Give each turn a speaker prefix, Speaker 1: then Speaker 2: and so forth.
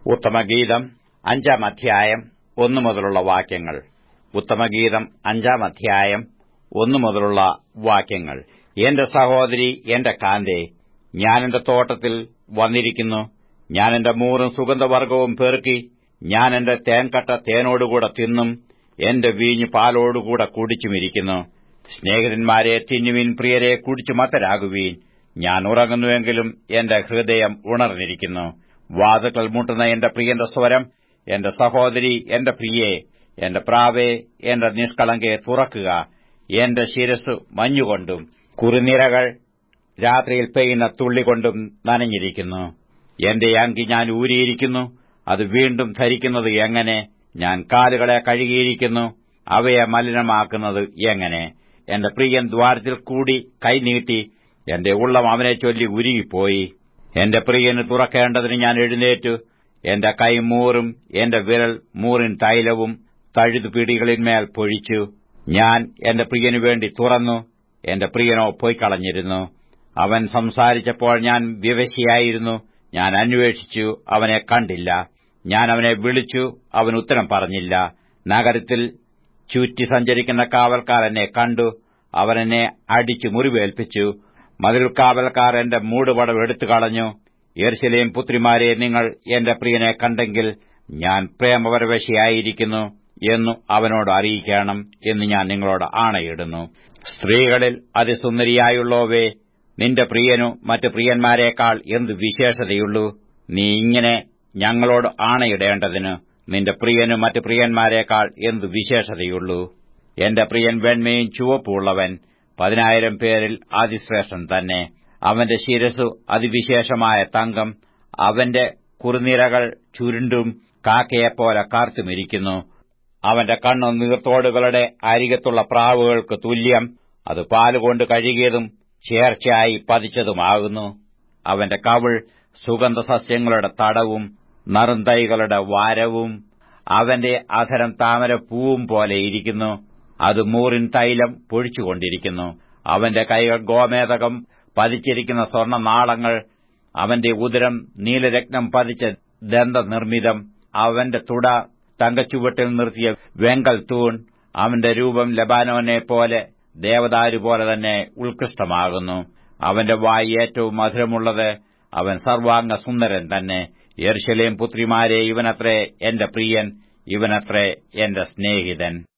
Speaker 1: ഉത്തമഗീതം അഞ്ചാം അധ്യായം ഒന്നു മുതലുള്ള വാക്യങ്ങൾ ഉത്തമഗീതം അഞ്ചാം അധ്യായം ഒന്നു മുതലുള്ള വാക്യങ്ങൾ എന്റെ സഹോദരി എന്റെ കാന്തേ ഞാൻ എന്റെ തോട്ടത്തിൽ വന്നിരിക്കുന്നു ഞാൻ എന്റെ മൂറും സുഗന്ധവർഗവും പെറുക്കി ഞാൻ എന്റെ തേൻകട്ട തേനോടുകൂടെ തിന്നും എന്റെ വീഞ്ഞ് പാലോടുകൂടെ കുടിച്ചുമിരിക്കുന്നു സ്നേഹിതന്മാരെ തിന്നുവിൻ പ്രിയരെ കുടിച്ചു മത്തരാകുവീൻ ഞാൻ ഉറങ്ങുന്നുവെങ്കിലും എന്റെ ഹൃദയം ഉണർന്നിരിക്കുന്നു വാതുക്കൾ മുട്ടുന്ന എന്റെ പ്രിയന്റെ സ്വരം എന്റെ സഹോദരി എന്റെ പ്രിയേ എന്റെ പ്രാവേ എന്റെ നിഷ്കളങ്കയെ തുറക്കുക എന്റെ ശിരസ് മഞ്ഞുകൊണ്ടും കുറുനിരകൾ രാത്രിയിൽ പെയ്യുന്ന തുള്ളികൊണ്ടും നനഞ്ഞിരിക്കുന്നു എന്റെ അങ്കി ഞാൻ ഊരിയിരിക്കുന്നു അത് വീണ്ടും ധരിക്കുന്നത് എങ്ങനെ ഞാൻ കാലുകളെ കഴുകിയിരിക്കുന്നു അവയെ മലിനമാക്കുന്നത് എങ്ങനെ എന്റെ പ്രിയൻ ദ്വാരത്തിൽ കൂടി കൈനീട്ടി എന്റെ ഉള്ളം അവനെ ചൊല്ലി ഉരുകിപ്പോയി എന്റെ പ്രിയന് തുറക്കേണ്ടതിന് ഞാൻ എഴുന്നേറ്റു എന്റെ കൈ മൂറും എന്റെ വിരൽ മൂറിൻ തൈലവും തഴുതുപിടികളിന്മേൽ പൊഴിച്ചു ഞാൻ എന്റെ പ്രിയനു വേണ്ടി തുറന്നു എന്റെ പ്രിയനോ പോയിക്കളഞ്ഞിരുന്നു അവൻ സംസാരിച്ചപ്പോൾ ഞാൻ വിവശിയായിരുന്നു ഞാൻ അന്വേഷിച്ചു അവനെ കണ്ടില്ല ഞാൻ അവനെ വിളിച്ചു അവൻ ഉത്തരം പറഞ്ഞില്ല നഗരത്തിൽ ചുറ്റി സഞ്ചരിക്കുന്ന കാവൽക്കാർ എന്നെ കണ്ടു അവനെന്നെ അടിച്ചു മുറിവേൽപ്പിച്ചു മതിൽ കാവൽക്കാർ എന്റെ മൂടുപടം എടുത്തു കളഞ്ഞു യെർശലേം പുത്രിമാരെ നിങ്ങൾ എന്റെ പ്രിയനെ കണ്ടെങ്കിൽ ഞാൻ പ്രേമപരവശിയായിരിക്കുന്നു എന്നു അവനോട് അറിയിക്കണം എന്ന് ഞാൻ നിങ്ങളോട് ആണയിടുന്നു സ്ത്രീകളിൽ അതിസുന്ദരിയായുള്ളോവേ നിന്റെ പ്രിയനു മറ്റ് പ്രിയന്മാരെക്കാൾ എന്ത് വിശേഷതയുള്ളൂ നീ ഇങ്ങനെ ഞങ്ങളോട് ആണയിടേണ്ടതിന് നിന്റെ പ്രിയനു മറ്റ് പ്രിയന്മാരെക്കാൾ എന്ത് വിശേഷതയുള്ളൂ എന്റെ പ്രിയൻ വെണ്മയും ചുവപ്പുള്ളവൻ പതിനായിരം പേരിൽ അതിശ്രേഷ്ഠൻ തന്നെ അവന്റെ ശിരസു അതിവിശേഷമായ തങ്കം അവന്റെ കുറുനിരകൾ ചുരുണ്ടും കാക്കയെപ്പോലെ കാർത്തുമിരിക്കുന്നു അവന്റെ കണ്ണു നീർത്തോടുകളുടെ അരികത്തുള്ള പ്രാവുകൾക്ക് തുല്യം അത് പാലുകൊണ്ട് കഴുകിയതും ചേർച്ചയായി പതിച്ചതുമാകുന്നു അവന്റെ കവിൾ സുഗന്ധസസ്യങ്ങളുടെ തടവും നറുന്തൈകളുടെ വാരവും അവന്റെ അധരം താമരപ്പൂവും പോലെ ഇരിക്കുന്നു അത് മൂറിൻ തൈലം പൊഴിച്ചുകൊണ്ടിരിക്കുന്നു അവന്റെ കൈകൾ ഗോമേതകം പതിച്ചിരിക്കുന്ന സ്വർണ്ണനാളങ്ങൾ അവന്റെ ഉദരം നീലരത്നം പതിച്ച ദന്തനിർമ്മിതം അവന്റെ തുട തങ്കച്ചുവട്ടിൽ നിർത്തിയ വെങ്കൽ തൂൺ അവന്റെ രൂപം ലബാനോനെ പോലെ ദേവദാരു പോലെ തന്നെ ഉത്കൃഷ്ടമാകുന്നു അവന്റെ വായി ഏറ്റവും മധുരമുള്ളത് അവൻ സർവാംഗ സുന്ദരൻ തന്നെ യെർശലേം പുത്രിമാരെ ഇവനത്രേ എന്റെ പ്രിയൻ ഇവനത്രേ എന്റെ സ്നേഹിതൻ